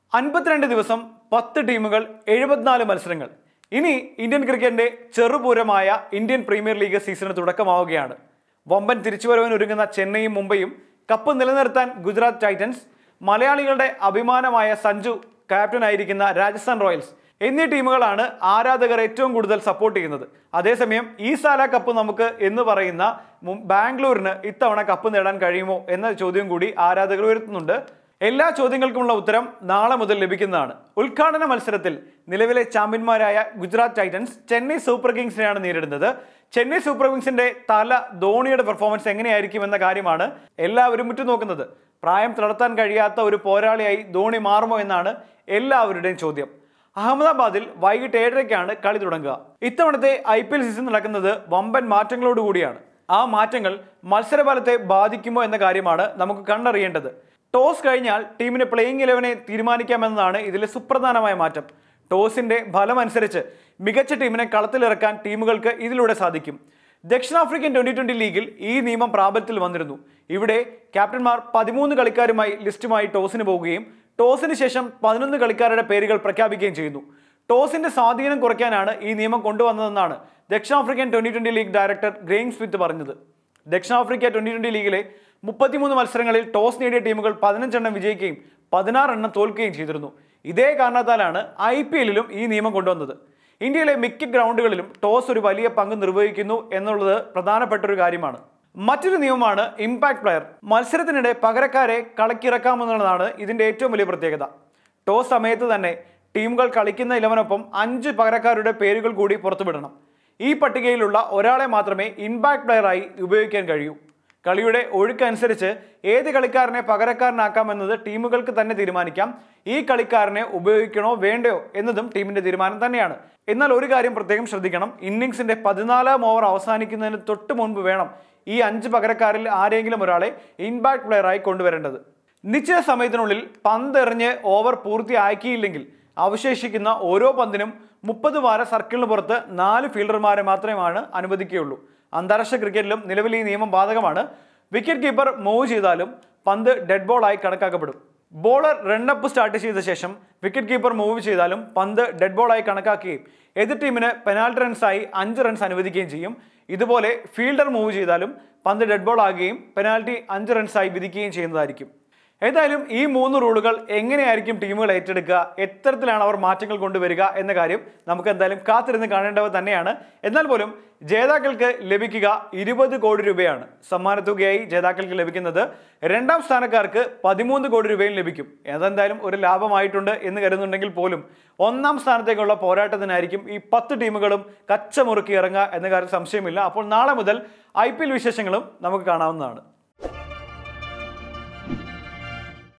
അൻപത്തിരണ്ട് ദിവസം പത്ത് ടീമുകൾ എഴുപത്തിനാല് മത്സരങ്ങൾ ഇനി ഇന്ത്യൻ ക്രിക്കറ്റിന്റെ ചെറുപൂരമായ ഇന്ത്യൻ പ്രീമിയർ ലീഗ് സീസണ് തുടക്കമാവുകയാണ് വമ്പൻ തിരിച്ചുവരവിന് ഒരുങ്ങുന്ന ചെന്നൈയും മുംബൈയും കപ്പ് നിലനിർത്താൻ ഗുജറാത്ത് ടൈറ്റൻസ് മലയാളികളുടെ അഭിമാനമായ സഞ്ജു ക്യാപ്റ്റനായിരിക്കുന്ന രാജസ്ഥാൻ റോയൽസ് എന്നീ ടീമുകളാണ് ആരാധകർ ഏറ്റവും കൂടുതൽ സപ്പോർട്ട് ചെയ്യുന്നത് അതേസമയം ഈ സാല കപ്പ് നമുക്ക് എന്ന് പറയുന്ന മു- ബാംഗ്ലൂരിന് ഇത്തവണ കപ്പ് നേടാൻ കഴിയുമോ എന്ന ചോദ്യം കൂടി ആരാധകർ ഉയർത്തുന്നുണ്ട് എല്ലാ ചോദ്യങ്ങൾക്കുമുള്ള ഉത്തരം നാളെ മുതൽ ലഭിക്കുന്നതാണ് ഉദ്ഘാടന മത്സരത്തിൽ നിലവിലെ ചാമ്പ്യന്മാരായ ഗുജറാത്ത് ടൈറ്റൻസ് ചെന്നൈ സൂപ്പർ കിങ്സിനെയാണ് നേരിടുന്നത് ചെന്നൈ സൂപ്പർ കിങ്സിന്റെ തല ധോണിയുടെ പെർഫോമൻസ് എങ്ങനെയായിരിക്കും എന്ന കാര്യമാണ് എല്ലാവരും ഉറ്റുനോക്കുന്നത് പ്രായം തളർത്താൻ കഴിയാത്ത ഒരു പോരാളിയായി ധോണി മാറുമോ എന്നാണ് എല്ലാവരുടെയും ചോദ്യം അഹമ്മദാബാദിൽ വൈകിട്ട് ഏഴരയ്ക്കാണ് കളി തുടങ്ങുക ഇത്തവണത്തെ ഐ പി എൽ സീസൺ നടക്കുന്നത് വമ്പൻ മാറ്റങ്ങളോടുകൂടിയാണ് ആ മാറ്റങ്ങൾ മത്സരഫലത്തെ ബാധിക്കുമോ എന്ന കാര്യമാണ് നമുക്ക് കണ്ടറിയേണ്ടത് ടോസ് കഴിഞ്ഞാൽ ടീമിന് പ്ലേയിങ് ഇലവനെ തീരുമാനിക്കാമെന്നതാണ് ഇതിലെ സുപ്രധാനമായ മാറ്റം ടോസിന്റെ ഫലമനുസരിച്ച് മികച്ച ടീമിനെ കളത്തിലിറക്കാൻ ടീമുകൾക്ക് ഇതിലൂടെ സാധിക്കും ദക്ഷിണാഫ്രിക്കൻ ട്വന്റി ട്വന്റി ലീഗിൽ ഈ നിയമം പ്രാബല്യത്തിൽ വന്നിരുന്നു ഇവിടെ ക്യാപ്റ്റന്മാർ പതിമൂന്ന് കളിക്കാരുമായി ലിസ്റ്റുമായി ടോസിന് പോവുകയും ടോസിന് ശേഷം പതിനൊന്ന് കളിക്കാരുടെ പേരുകൾ പ്രഖ്യാപിക്കുകയും ചെയ്യുന്നു ടോസിന്റെ സ്വാധീനം കുറയ്ക്കാനാണ് ഈ നിയമം കൊണ്ടുവന്നതെന്നാണ് ദക്ഷിണാഫ്രിക്കൻ twenty twenty league director Graeme Smith പറഞ്ഞത് ദക്ഷിണാഫ്രിക്ക ട്വന്റി ട്വന്റി ലീഗിലെ മുപ്പത്തിമൂന്ന് മത്സരങ്ങളിൽ ടോസ് നേടിയ ടീമുകൾ പതിനഞ്ചെണ്ണം വിജയിക്കുകയും പതിനാറെണ്ണം തോൽക്കുകയും ചെയ്തിരുന്നു ഇതേ കാരണത്താലാണ് ഐ പി എല്ലിലും ഈ നിയമം കൊണ്ടുവന്നത് ഇന്ത്യയിലെ മിക്ക ഗ്രൗണ്ടുകളിലും ടോസ് ഒരു വലിയ പങ്ക് നിർവഹിക്കുന്നു എന്നുള്ളത് പ്രധാനപ്പെട്ട ഒരു കാര്യമാണ് മറ്റൊരു നിയമമാണ് ഇമ്പാക്ട് പ്ലെയർ മത്സരത്തിനിടെ പകരക്കാരെ കളക്കിറക്കാമെന്നുള്ളതാണ് ഇതിന്റെ ഏറ്റവും വലിയ പ്രത്യേകത ടോസ് സമയത്ത് തന്നെ ടീമുകൾ കളിക്കുന്ന ഇലവനൊപ്പം അഞ്ച് പകരക്കാരുടെ പേരുകൾ കൂടി പുറത്തുവിടണം ഈ പട്ടികയിലുള്ള ഒരാളെ മാത്രമേ ഇമ്പാക്ട് പ്ലെയറായി ഉപയോഗിക്കാൻ കഴിയൂ കളിയുടെ ഒഴുക്കനുസരിച്ച് ഏത് കളിക്കാരനെ പകരക്കാരനാക്കാമെന്നത് ടീമുകൾക്ക് തന്നെ തീരുമാനിക്കാം ഈ കളിക്കാരനെ ഉപയോഗിക്കണോ വേണ്ടയോ എന്നതും ടീമിന്റെ തീരുമാനം തന്നെയാണ് എന്നാൽ ഒരു കാര്യം പ്രത്യേകം ശ്രദ്ധിക്കണം ഇന്നിങ്സിന്റെ പതിനാലാം ഓവർ അവസാനിക്കുന്നതിന് തൊട്ട് മുൻപ് വേണം ഈ അഞ്ച് പകരക്കാരിൽ ആരെങ്കിലും ഒരാളെ ഇമ്പാക്ട് പ്ലെയറായി കൊണ്ടുവരേണ്ടത് നിശ്ചിത സമയത്തിനുള്ളിൽ പന്ത് എറിഞ്ഞ് ഓവർ പൂർത്തിയാക്കിയില്ലെങ്കിൽ അവശേഷിക്കുന്ന ഓരോ പന്തിനും മുപ്പത് വാര സർക്കിളിന് പുറത്ത് നാല് ഫീൽഡർമാരെ മാത്രമാണ് അനുവദിക്കുകയുള്ളൂ അന്താരാഷ്ട്ര ക്രിക്കറ്റിലും നിലവിൽ ഈ നിയമം ബാധകമാണ് വിക്കറ്റ് കീപ്പർ മൂവ് ചെയ്താലും പന്ത് ഡെഡ് ബോൾ ആയി കണക്കാക്കപ്പെടും ബോളർ റണ്ണപ്പ് സ്റ്റാർട്ട് ചെയ്ത ശേഷം വിക്കറ്റ് കീപ്പർ മൂവ് ചെയ്താലും പന്ത് ഡെഡ് ബോൾ ആയി കണക്കാക്കുകയും എതിർ ടീമിന് പെനാൽറ്റി റൺസായി അഞ്ച് റൺസ് അനുവദിക്കുകയും ചെയ്യും ഇതുപോലെ ഫീൽഡർ മൂവ് ചെയ്താലും പന്ത് ഡെഡ് ബോൾ ആകുകയും പെനാൽറ്റി അഞ്ച് റൺസായി വിധിക്കുകയും ചെയ്യുന്നതായിരിക്കും ഏതായാലും ഈ മൂന്ന് റൂളുകൾ എങ്ങനെയായിരിക്കും ടീമുകൾ ഏറ്റെടുക്കുക എത്തരത്തിലാണ് അവർ മാറ്റങ്ങൾ കൊണ്ടുവരിക എന്ന കാര്യം നമുക്ക് എന്തായാലും കാത്തിരുന്ന് കാണേണ്ടവ തന്നെയാണ് എന്നാൽ പോലും ജേതാക്കൾക്ക് ലഭിക്കുക ഇരുപത് കോടി രൂപയാണ് സമ്മാനത്തുകയായി ജേതാക്കൾക്ക് ലഭിക്കുന്നത് രണ്ടാം സ്ഥാനക്കാർക്ക് പതിമൂന്ന് കോടി രൂപയും ലഭിക്കും അതെന്തായാലും ഒരു ലാഭമായിട്ടുണ്ട് എന്ന് കരുതുന്നുണ്ടെങ്കിൽ പോലും ഒന്നാം സ്ഥാനത്തേക്കുള്ള പോരാട്ടത്തിനായിരിക്കും ഈ പത്ത് ടീമുകളും കച്ചമുറുക്കി ഇറങ്ങുക എന്ന കാര്യം സംശയമില്ല അപ്പോൾ നാളെ മുതൽ ഐ വിശേഷങ്ങളും നമുക്ക് കാണാവുന്നതാണ്